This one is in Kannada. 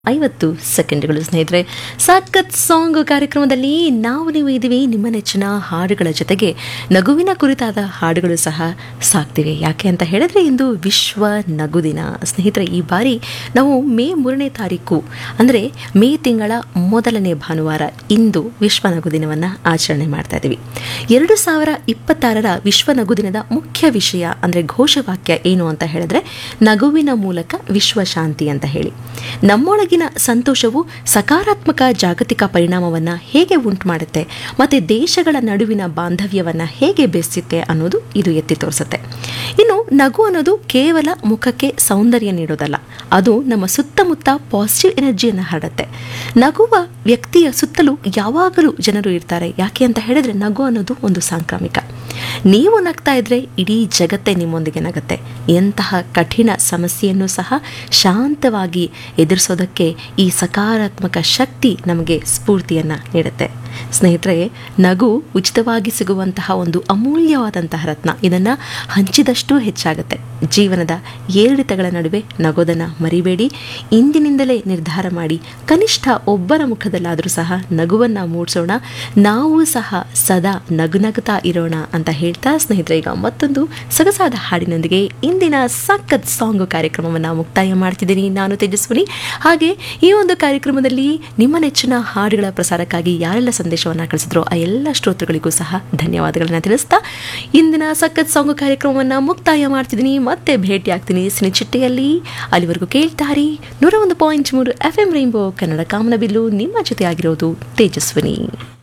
ಐವತ್ತು ಸೆಕೆಂಡ್ಗಳು ಸ್ನೇಹಿತರೆ ಸಾಕತ್ ಸಾಂಗ್ ಕಾರ್ಯಕ್ರಮದಲ್ಲಿ ನಾವು ನೀವು ಇದ್ದೀವಿ ನಿಮ್ಮ ನೆಚ್ಚಿನ ಹಾಡುಗಳ ಜೊತೆಗೆ ನಗುವಿನ ಕುರಿತಾದ ಹಾಡುಗಳು ಸಹ ಸಾಕ್ತಿವೆ ಯಾಕೆ ಅಂತ ಹೇಳಿದ್ರೆ ಇಂದು ವಿಶ್ವ ನಗು ದಿನ ಸ್ನೇಹಿತರೆ ಈ ಬಾರಿ ನಾವು ಮೇ ಮೂರನೇ ತಾರೀಕು ಅಂದರೆ ಮೇ ತಿಂಗಳ ಮೊದಲನೇ ಭಾನುವಾರ ಇಂದು ವಿಶ್ವ ನಗು ದಿನವನ್ನು ಆಚರಣೆ ಮಾಡ್ತಾ ಇದ್ದೀವಿ ಎರಡು ಸಾವಿರ ಇಪ್ಪತ್ತಾರರ ವಿಶ್ವ ನಗು ದಿನದ ಮುಖ್ಯ ವಿಷಯ ಅಂದರೆ ಘೋಷವಾಕ್ಯ ಏನು ಅಂತ ಹೇಳಿದ್ರೆ ನಗುವಿನ ಮೂಲಕ ವಿಶ್ವ ಶಾಂತಿ ಅಂತ ಹೇಳಿ ನಮ್ಮೊಳಗಿನ ಸಂತೋಷವು ಸಕಾರಾತ್ಮಕ ಜಾಗತಿಕ ಪರಿಣಾಮವನ್ನು ಹೇಗೆ ಉಂಟು ಮಾಡುತ್ತೆ ಮತ್ತು ದೇಶಗಳ ನಡುವಿನ ಬಾಂಧವ್ಯವನ್ನು ಹೇಗೆ ಬೆಸೆಯುತ್ತೆ ಅನ್ನೋದು ಇದು ಎತ್ತಿ ತೋರಿಸುತ್ತೆ ಇನ್ನು ನಗು ಅನ್ನೋದು ಕೇವಲ ಮುಖಕ್ಕೆ ಸೌಂದರ್ಯ ನೀಡೋದಲ್ಲ ಅದು ನಮ್ಮ ಸುತ್ತಮುತ್ತ ಪಾಸಿಟಿವ್ ಎನರ್ಜಿಯನ್ನು ಹರಡುತ್ತೆ ನಗುವ ವ್ಯಕ್ತಿಯ ಸುತ್ತಲೂ ಯಾವಾಗಲೂ ಜನರು ಇರ್ತಾರೆ ಯಾಕೆ ಅಂತ ಹೇಳಿದ್ರೆ ನಗು ಅನ್ನೋದು ಒಂದು ಸಾಂಕ್ರಾಮಿಕ ನೀವು ನಗ್ತಾ ಇದ್ರೆ ಇಡೀ ಜಗತ್ತೇ ನಿಮ್ಮೊಂದಿಗೆ ನಗುತ್ತೆ ಎಂತಹ ಕಠಿಣ ಸಮಸ್ಯೆಯನ್ನು ಸಹ ಶಾಂತವಾಗಿ ಎದುರಿಸೋದಕ್ಕೆ ಈ ಸಕಾರಾತ್ಮಕ ಶಕ್ತಿ ನಮಗೆ ಸ್ಫೂರ್ತಿಯನ್ನು ನೀಡುತ್ತೆ ಸ್ನೇಹಿತರೆ ನಗು ಉಚಿತವಾಗಿ ಸಿಗುವಂತಹ ಒಂದು ಅಮೂಲ್ಯವಾದಂತಹ ರತ್ನ ಇದನ್ನು ಹಂಚಿದಷ್ಟು ಹೆಚ್ಚಾಗುತ್ತೆ ಜೀವನದ ಏರಿಳಿತಗಳ ನಡುವೆ ನಗೋದನ್ನು ಮರಿಬೇಡಿ ಇಂದಿನಿಂದಲೇ ನಿರ್ಧಾರ ಮಾಡಿ ಕನಿಷ್ಠ ಒಬ್ಬರ ಮುಖದಲ್ಲಾದರೂ ಸಹ ನಗುವನ್ನು ಮೂಡಿಸೋಣ ನಾವು ಸಹ ಸದಾ ನಗುನಗುತ್ತಾ ಇರೋಣ ಅಂತ ಹೇಳ್ತಾ ಸ್ನೇಹಿತರೆ ಈಗ ಮತ್ತೊಂದು ಸೊಗಸಾದ ಹಾಡಿನೊಂದಿಗೆ ಇಂದಿನ ಸಖತ್ ಸಾಂಗ್ ಕಾರ್ಯಕ್ರಮವನ್ನು ಮುಕ್ತಾಯ ಮಾಡ್ತಿದ್ದೀನಿ ನಾನು ತೇಜಸ್ವಿನಿ ಹಾಗೆ ಈ ಒಂದು ಕಾರ್ಯಕ್ರಮದಲ್ಲಿ ನಿಮ್ಮ ನೆಚ್ಚಿನ ಹಾಡುಗಳ ಪ್ರಸಾರಕ್ಕಾಗಿ ಯಾರೆಲ್ಲ ಸಂದೇಶವನ್ನು ಕಳಿಸಿದ್ರು ಆ ಎಲ್ಲ ಶ್ರೋತೃಗಳಿಗೂ ಸಹ ಧನ್ಯವಾದಗಳನ್ನು ತಿಳಿಸ್ತಾ ಇಂದಿನ ಸಖತ್ ಸಾಂಗ್ ಕಾರ್ಯಕ್ರಮವನ್ನು ಮುಕ್ತಾಯ ಮಾಡ್ತಿದ್ದೀನಿ ಮತ್ತೆ ಭೇಟಿ ಆಗ್ತೀನಿ ಸಿನಿಚಿಟ್ಟೆಯಲ್ಲಿ ಅಲ್ಲಿವರೆಗೂ ಕೇಳ್ತಾರಿ ನೂರ ಒಂದು ಪಾಯಿಂಟ್ ಮೂರು ಎಫ್ ಎಂ ರೈನ್ಬೋ ಕನ್ನಡ ಕಾಮನಬಿಲ್ಲು ನಿಮ್ಮ ಜೊತೆ ಆಗಿರೋದು ತೇಜಸ್ವಿನಿ